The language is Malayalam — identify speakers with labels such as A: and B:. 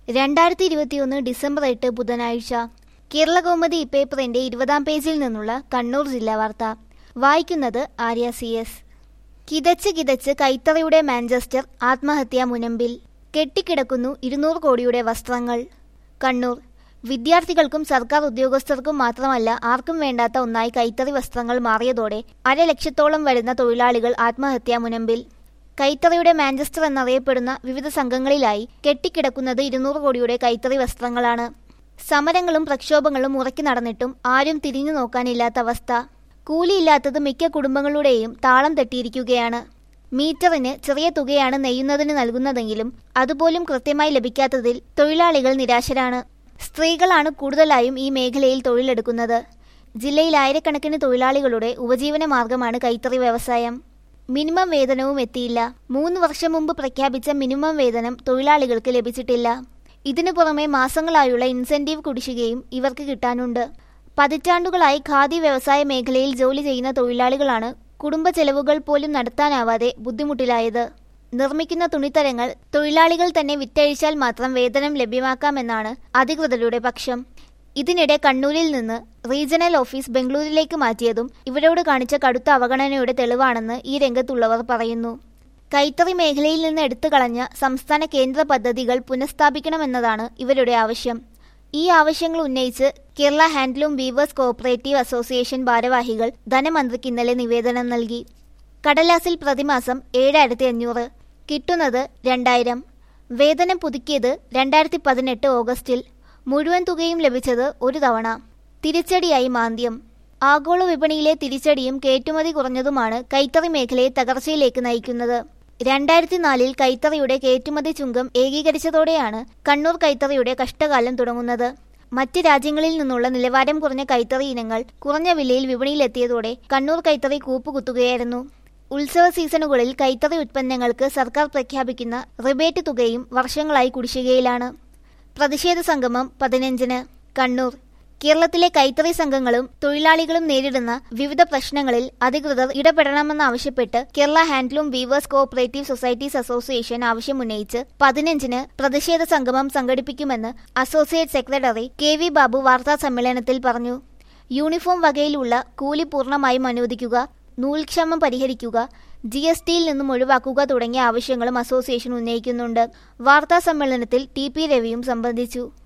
A: രണ്ടായിരത്തി ഇരുപത്തിയൊന്ന് ഡിസംബർ എട്ട് ബുധനാഴ്ച കേരള കൗമുദി ഇപ്പേപ്പറിന്റെ ഇരുപതാം പേജിൽ നിന്നുള്ള കണ്ണൂർ ജില്ലാ വാർത്ത വായിക്കുന്നത് ആര്യ സി എസ് കിതച്ച് കിതച്ച് കൈത്തറയുടെ മാഞ്ചസ്റ്റർ ആത്മഹത്യാ മുനമ്പിൽ കെട്ടിക്കിടക്കുന്നു ഇരുന്നൂറ് കോടിയുടെ വസ്ത്രങ്ങൾ കണ്ണൂർ വിദ്യാർത്ഥികൾക്കും സർക്കാർ ഉദ്യോഗസ്ഥർക്കും മാത്രമല്ല ആർക്കും വേണ്ടാത്ത ഒന്നായി കൈത്തറി വസ്ത്രങ്ങൾ മാറിയതോടെ അരലക്ഷത്തോളം വരുന്ന തൊഴിലാളികൾ ആത്മഹത്യാ മുനമ്പിൽ കൈത്തറിയുടെ മാഞ്ചസ്റ്റർ എന്നറിയപ്പെടുന്ന വിവിധ സംഘങ്ങളിലായി കെട്ടിക്കിടക്കുന്നത് ഇരുന്നൂറ് കോടിയുടെ കൈത്തറി വസ്ത്രങ്ങളാണ് സമരങ്ങളും പ്രക്ഷോഭങ്ങളും ഉറക്കി നടന്നിട്ടും ആരും തിരിഞ്ഞു നോക്കാനില്ലാത്ത അവസ്ഥ കൂലിയില്ലാത്തത് മിക്ക കുടുംബങ്ങളുടെയും താളം തെറ്റിയിരിക്കുകയാണ് മീറ്ററിന് ചെറിയ തുകയാണ് നെയ്യുന്നതിന് നൽകുന്നതെങ്കിലും അതുപോലും കൃത്യമായി ലഭിക്കാത്തതിൽ തൊഴിലാളികൾ നിരാശരാണ് സ്ത്രീകളാണ് കൂടുതലായും ഈ മേഖലയിൽ തൊഴിലെടുക്കുന്നത് ജില്ലയിൽ ആയിരക്കണക്കിന് തൊഴിലാളികളുടെ ഉപജീവന മാർഗമാണ് കൈത്തറി വ്യവസായം മിനിമം വേതനവും എത്തിയില്ല മൂന്ന് വർഷം മുമ്പ് പ്രഖ്യാപിച്ച മിനിമം വേതനം തൊഴിലാളികൾക്ക് ലഭിച്ചിട്ടില്ല ഇതിനു പുറമെ മാസങ്ങളായുള്ള ഇൻസെന്റീവ് കുടിശ്ശികയും ഇവർക്ക് കിട്ടാനുണ്ട് പതിറ്റാണ്ടുകളായി ഖാദി വ്യവസായ മേഖലയിൽ ജോലി ചെയ്യുന്ന തൊഴിലാളികളാണ് കുടുംബ ചെലവുകൾ പോലും നടത്താനാവാതെ ബുദ്ധിമുട്ടിലായത് നിർമ്മിക്കുന്ന തുണിത്തരങ്ങൾ തൊഴിലാളികൾ തന്നെ വിറ്റഴിച്ചാൽ മാത്രം വേതനം ലഭ്യമാക്കാമെന്നാണ് അധികൃതരുടെ പക്ഷം ഇതിനിടെ കണ്ണൂരിൽ നിന്ന് റീജിയണൽ ഓഫീസ് ബംഗളൂരിലേക്ക് മാറ്റിയതും ഇവരോട് കാണിച്ച കടുത്ത അവഗണനയുടെ തെളിവാണെന്ന് ഈ രംഗത്തുള്ളവർ പറയുന്നു കൈത്തറി മേഖലയിൽ നിന്ന് എടുത്തു കളഞ്ഞ സംസ്ഥാന കേന്ദ്ര പദ്ധതികൾ പുനഃസ്ഥാപിക്കണമെന്നതാണ് ഇവരുടെ ആവശ്യം ഈ ആവശ്യങ്ങൾ ഉന്നയിച്ച് Kerala handloom weavers cooperative association ഭാരവാഹികൾ ധനമന്ത്രിക്ക് ഇന്നലെ നിവേദനം നൽകി കടലാസിൽ പ്രതിമാസം ഏഴായിരത്തി അഞ്ഞൂറ് കിട്ടുന്നത് രണ്ടായിരം വേതനം പുതുക്കിയത് രണ്ടായിരത്തി പതിനെട്ട് ഓഗസ്റ്റിൽ മുഴുവൻ തുകയും ലഭിച്ചത് ഒരു തവണ തിരിച്ചടിയായി മാന്ദ്യം ആഗോള വിപണിയിലെ തിരിച്ചടിയും കയറ്റുമതി കുറഞ്ഞതുമാണ് കൈത്തറി മേഖലയെ തകർച്ചയിലേക്ക് നയിക്കുന്നത് രണ്ടായിരത്തി നാലിൽ കൈത്തറിയുടെ കയറ്റുമതി ചുങ്കം ഏകീകരിച്ചതോടെയാണ് കണ്ണൂർ കൈത്തറിയുടെ കഷ്ടകാലം തുടങ്ങുന്നത് മറ്റ് രാജ്യങ്ങളിൽ നിന്നുള്ള നിലവാരം കുറഞ്ഞ കൈത്തറി ഇനങ്ങൾ കുറഞ്ഞ വിലയിൽ വിപണിയിലെത്തിയതോടെ കണ്ണൂർ കൈത്തറി കൂപ്പുകുത്തുകയായിരുന്നു ഉത്സവ സീസണുകളിൽ കൈത്തറി ഉൽപ്പന്നങ്ങൾക്ക് സർക്കാർ പ്രഖ്യാപിക്കുന്ന റിബേറ്റ് തുകയും വർഷങ്ങളായി കുടിശ്ശികയിലാണ് പ്രതിഷേധ സംഗമം പതിനഞ്ചിന് കണ്ണൂർ കേരളത്തിലെ കൈത്തറി സംഘങ്ങളും തൊഴിലാളികളും നേരിടുന്ന വിവിധ പ്രശ്നങ്ങളിൽ അധികൃതർ ഇടപെടണമെന്നാവശ്യപ്പെട്ട് Kerala handloom weavers cooperative societies association ആവശ്യമുന്നയിച്ച് പതിനഞ്ചിന് പ്രതിഷേധ സംഗമം സംഘടിപ്പിക്കുമെന്ന് associate secretary K V Babu വാർത്താ സമ്മേളനത്തിൽ പറഞ്ഞു യൂണിഫോം വകയിലുള്ള കൂലി പൂർണ്ണമായും അനുവദിക്കുക നൂൽക്ഷമം പരിഹരിക്കുക ജി എസ് ടിയിൽ നിന്നും ഒഴിവാക്കുക തുടങ്ങിയ ആവശ്യങ്ങളും അസോസിയേഷൻ ഉന്നയിക്കുന്നുണ്ട് വാർത്താ സമ്മേളനത്തിൽ ടി പി രവിയും സംബന്ധിച്ചു